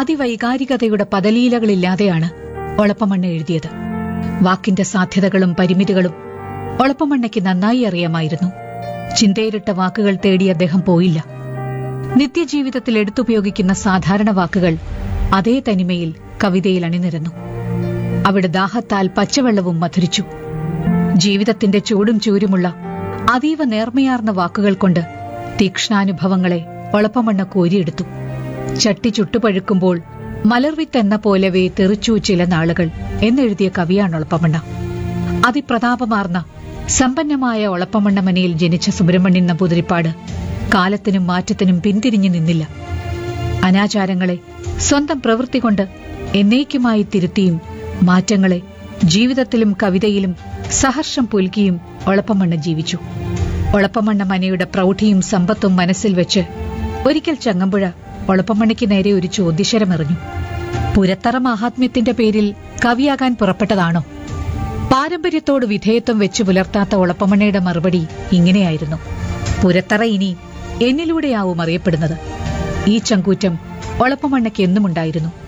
അതിവൈകാരികതയുടെ പദലീലകളില്ലാതെയാണ് ഒളപ്പമണ്ണ എഴുതിയത് വാക്കിന്റെ സാധ്യതകളും പരിമിതികളും ഒളപ്പമണ്ണയ്ക്ക് നന്നായി അറിയാമായിരുന്നു ചിന്തയിലിട്ട വാക്കുകൾ തേടി അദ്ദേഹം പോയില്ല നിത്യജീവിതത്തിൽ എടുത്തുപയോഗിക്കുന്ന സാധാരണ വാക്കുകൾ അതേ തനിമയിൽ കവിതയിൽ അണിനിരന്നു അവിടെ ദാഹത്താൽ പച്ചവെള്ളവും മധുരിച്ചു ജീവിതത്തിന്റെ ചൂടും ചൂരുമുള്ള അതീവ നേർമയാർന്ന വാക്കുകൾ കൊണ്ട് തീക്ഷ്ണാനുഭവങ്ങളെ ഒളപ്പമണ്ണ കോരിയെടുത്തു ചട്ടി ചുട്ടുപഴുക്കുമ്പോൾ മലർവിത്തെന്ന പോലവേ തെറിച്ചു ചില നാളുകൾ എന്നെഴുതിയ കവിയാണ് ഒളപ്പമണ്ണ അതിപ്രതാപമാർന്ന സമ്പന്നമായ ഒളപ്പമണ്ണ മനയിൽ ജനിച്ച സുബ്രഹ്മണ്യൻ നമ്പൂതിരിപ്പാട് കാലത്തിനും മാറ്റത്തിനും പിന്തിരിഞ്ഞു നിന്നില്ല അനാചാരങ്ങളെ സ്വന്തം പ്രവൃത്തി കൊണ്ട് എന്നേക്കുമായി തിരുത്തിയും മാറ്റങ്ങളെ ജീവിതത്തിലും കവിതയിലും സഹർഷം പുൽകിയും ഒളപ്പമണ്ണ ജീവിച്ചു ഒളപ്പമണ്ണ മനയുടെ പ്രൗഢിയും സമ്പത്തും മനസ്സിൽ വെച്ച് ഒരിക്കൽ ചങ്ങമ്പുഴ ഒളപ്പമണ്ണയ്ക്ക് നേരെ ഒരു ചോദ്യശരമെറിഞ്ഞു പുരത്തറ മഹാത്മ്യത്തിന്റെ പേരിൽ കവിയാകാൻ പുറപ്പെട്ടതാണോ പാരമ്പര്യത്തോട് വിധേയത്വം വെച്ചു പുലർത്താത്ത ഒളപ്പമണ്ണയുടെ മറുപടി ഇങ്ങനെയായിരുന്നു പുരത്തറ ഇനി എന്നിലൂടെയാവും അറിയപ്പെടുന്നത് ഈ ചങ്കൂറ്റം ഒളപ്പമണ്ണയ്ക്ക് എന്നുമുണ്ടായിരുന്നു